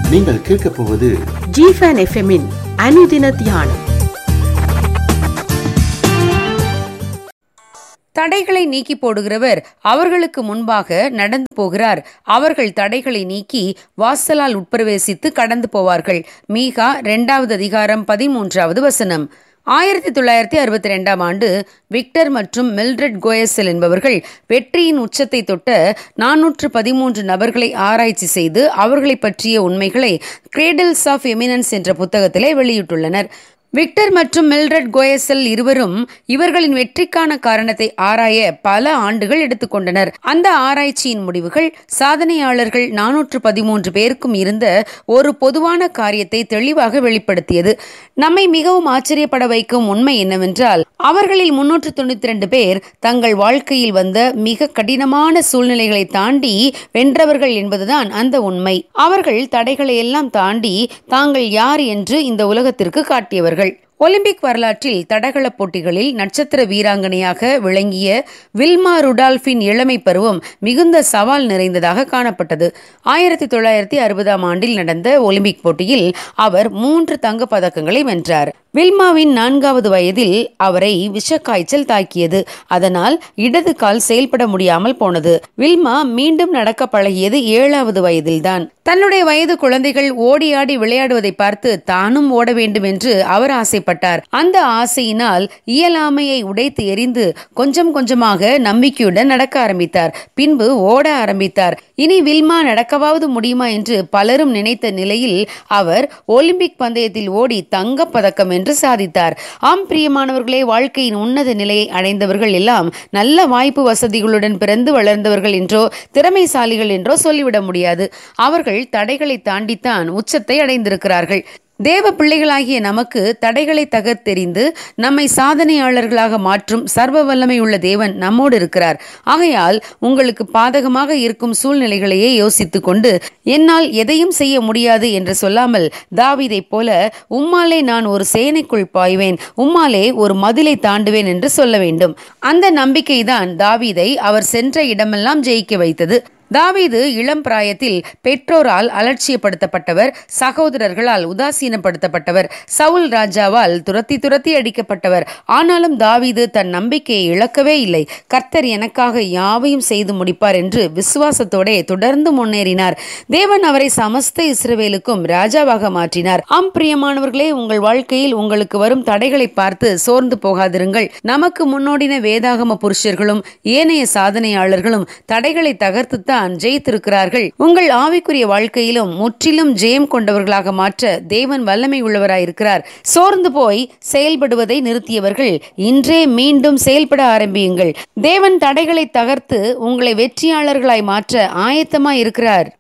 நீங்கள் கேட்கப் போவது ஜிஃபன் எஃப்எம்மின் அனுதின தியானம் தடைகளை நீக்கி போடுகிறவர் அவர்களுக்கு முன்பாக நடந்து போகிறார் அவர்கள் தடைகளை நீக்கி வாசலால் உட்பிரவேசித்து கடந்து போவார்கள் மீகா இரண்டாவது அதிகாரம் பதிமூன்றாவது வசனம் ஆயிரத்தி தொள்ளாயிரத்தி அறுபத்தி ரெண்டாம் ஆண்டு விக்டர் மற்றும் மில்ட்ரட் கோயசல் என்பவர்கள் வெற்றியின் உச்சத்தை தொட்ட நானூற்று பதிமூன்று நபர்களை ஆராய்ச்சி செய்து அவர்களை பற்றிய உண்மைகளை கிரேடல்ஸ் ஆஃப் எமினன்ஸ் என்ற புத்தகத்திலே வெளியிட்டுள்ளனர் விக்டர் மற்றும் மில்ட்ரட் கோயசல் இருவரும் இவர்களின் வெற்றிக்கான காரணத்தை ஆராய பல ஆண்டுகள் எடுத்துக்கொண்டனர் அந்த ஆராய்ச்சியின் முடிவுகள் சாதனையாளர்கள் நானூற்று பதிமூன்று பேருக்கும் இருந்த ஒரு பொதுவான காரியத்தை தெளிவாக வெளிப்படுத்தியது நம்மை மிகவும் ஆச்சரியப்பட வைக்கும் உண்மை என்னவென்றால் அவர்களில் முன்னூற்று தொண்ணூத்தி ரெண்டு பேர் தங்கள் வாழ்க்கையில் வந்த மிக கடினமான சூழ்நிலைகளை தாண்டி வென்றவர்கள் என்பதுதான் அந்த உண்மை அவர்கள் தடைகளை எல்லாம் தாண்டி தாங்கள் யார் என்று இந்த உலகத்திற்கு காட்டியவர்கள் ஒலிம்பிக் வரலாற்றில் தடகள போட்டிகளில் நட்சத்திர வீராங்கனையாக விளங்கிய வில்மா ருடால்ஃபின் இளமை பருவம் மிகுந்த சவால் நிறைந்ததாக காணப்பட்டது ஆயிரத்தி தொள்ளாயிரத்தி அறுபதாம் ஆண்டில் நடந்த ஒலிம்பிக் போட்டியில் அவர் மூன்று தங்கப் பதக்கங்களை வென்றார் வில்மாவின் நான்காவது வயதில் அவரை விஷக்காய்ச்சல் தாக்கியது அதனால் இடது கால் செயல்பட முடியாமல் போனது வில்மா மீண்டும் நடக்க பழகியது ஏழாவது வயதில்தான் தன்னுடைய வயது குழந்தைகள் ஓடி ஆடி விளையாடுவதை பார்த்து தானும் ஓட வேண்டும் என்று அவர் ஆசைப்பட்டார் அந்த ஆசையினால் இயலாமையை உடைத்து எறிந்து கொஞ்சம் கொஞ்சமாக நம்பிக்கையுடன் நடக்க ஆரம்பித்தார் பின்பு ஓட ஆரம்பித்தார் இனி வில்மா நடக்கவாவது முடியுமா என்று பலரும் நினைத்த நிலையில் அவர் ஒலிம்பிக் பந்தயத்தில் ஓடி தங்கப் பதக்கம் என்று சாதித்தார் ஆம் பிரியமானவர்களே வாழ்க்கையின் உன்னத நிலையை அடைந்தவர்கள் எல்லாம் நல்ல வாய்ப்பு வசதிகளுடன் பிறந்து வளர்ந்தவர்கள் என்றோ திறமைசாலிகள் என்றோ சொல்லிவிட முடியாது அவர்கள் தடைகளை தாண்டித்தான் உச்சத்தை அடைந்திருக்கிறார்கள் தேவ பிள்ளைகளாகிய நமக்கு தடைகளை தகர்த்தெறிந்து நம்மை சாதனையாளர்களாக மாற்றும் சர்வ வல்லமை உள்ள தேவன் நம்மோடு இருக்கிறார் ஆகையால் உங்களுக்கு பாதகமாக இருக்கும் சூழ்நிலைகளையே யோசித்துக் கொண்டு என்னால் எதையும் செய்ய முடியாது என்று சொல்லாமல் தாவிதைப் போல உம்மாலே நான் ஒரு சேனைக்குள் பாய்வேன் உம்மாலே ஒரு மதிலை தாண்டுவேன் என்று சொல்ல வேண்டும் அந்த நம்பிக்கைதான் தாவீதை அவர் சென்ற இடமெல்லாம் ஜெயிக்க வைத்தது தாவீது இளம் பிராயத்தில் பெற்றோரால் அலட்சியப்படுத்தப்பட்டவர் சகோதரர்களால் உதாசீனப்படுத்தப்பட்டவர் சவுல் ராஜாவால் துரத்தி துரத்தி அடிக்கப்பட்டவர் ஆனாலும் தாவீது தன் நம்பிக்கையை இழக்கவே இல்லை கர்த்தர் எனக்காக யாவையும் செய்து முடிப்பார் என்று விசுவாசத்தோட தொடர்ந்து முன்னேறினார் தேவன் அவரை சமஸ்த இஸ்ரவேலுக்கும் ராஜாவாக மாற்றினார் ஆம் பிரியமானவர்களே உங்கள் வாழ்க்கையில் உங்களுக்கு வரும் தடைகளை பார்த்து சோர்ந்து போகாதிருங்கள் நமக்கு முன்னோடின வேதாகம புருஷர்களும் ஏனைய சாதனையாளர்களும் தடைகளை தகர்த்துத்தான் தான் ஜெயித்திருக்கிறார்கள் உங்கள் ஆவிக்குரிய வாழ்க்கையிலும் முற்றிலும் ஜெயம் கொண்டவர்களாக மாற்ற தேவன் வல்லமை உள்ளவராயிருக்கிறார் சோர்ந்து போய் செயல்படுவதை நிறுத்தியவர்கள் இன்றே மீண்டும் செயல்பட ஆரம்பியுங்கள் தேவன் தடைகளை தகர்த்து உங்களை வெற்றியாளர்களாய் மாற்ற ஆயத்தமாய் இருக்கிறார்